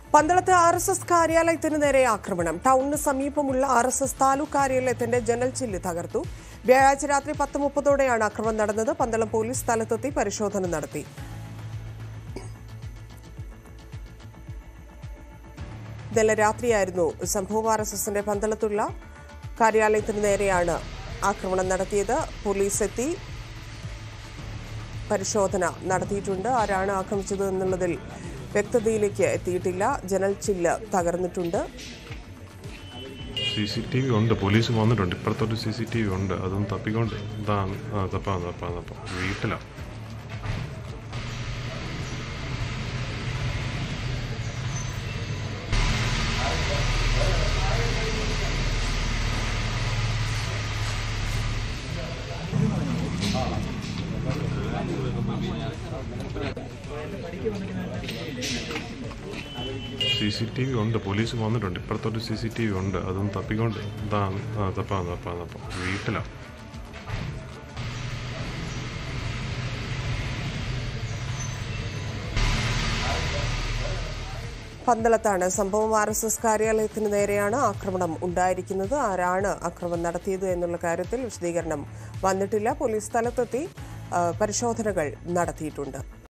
പന്തളത്ത് R S S കാര്യാലയത്തിന് നേരെ ആക്രമണം ടൗണിന് സമീപമുള്ള ആർ എസ് എസ് താലൂക്ക് കാര്യാലയത്തിന്റെ ജനൽ ചില്ല് തകർത്തു വ്യാഴാഴ്ച രാത്രി പത്ത് മുപ്പതോടെയാണ് ആക്രമണം നടന്നത് പന്തളം പോലീസ് സ്ഥലത്തെത്തി പരിശോധന നടത്തി ഇന്നലെ രാത്രിയായിരുന്നു സംഭവം ആർ എസ് എസിന്റെ പന്തളത്തുള്ള കാര്യാലയത്തിന് നേരെയാണ് ആക്രമണം നടത്തിയത് പോലീസ് എത്തി പരിശോധന നടത്തിയിട്ടുണ്ട് ആരാണ് ആക്രമിച്ചത് എന്നുള്ളതിൽ വ്യക്തതയിലേക്ക് എത്തിയിട്ടില്ല ജനൽ ചില്ല് തകർന്നിട്ടുണ്ട് സി സി ടി വി ഉണ്ട് പോലീസ് വന്നിട്ടുണ്ട് ഇപ്പുറത്തൊരു സി സി ടി വി ഉണ്ട് അതൊന്ന് തപ്പിക്കൊണ്ട് ഇതാ ആ തപ്പാ തപ്പാ തപ്പാ വീട്ടിലാണ് സി സി ടി വി ഉണ്ട് പോലീസ് വന്നിട്ടുണ്ട് ഇപ്പുറത്തൊരു സി സി ടി വി ഉണ്ട് അതൊന്ന് തപ്പിക്കൊണ്ട് ഇതാ ആ തപ്പാ തപ്പാ തപ്പാ വീട്ടിലാണ് പന്തളത്താണ് സംഭവം ആർ എസ് എസ് കാര്യാലയത്തിന് നേരെയാണ് ആക്രമണം ഉണ്ടായിരിക്കുന്നത് ആരാണ് ആക്രമണം നടത്തിയത് എന്നുള്ള കാര്യത്തിൽ വിശദീകരണം വന്നിട്ടില്ല പോലീസ് സ്ഥലത്തെത്തി ആ, പരിശോധനകൾ നടത്തിയിട്ടുണ്ട്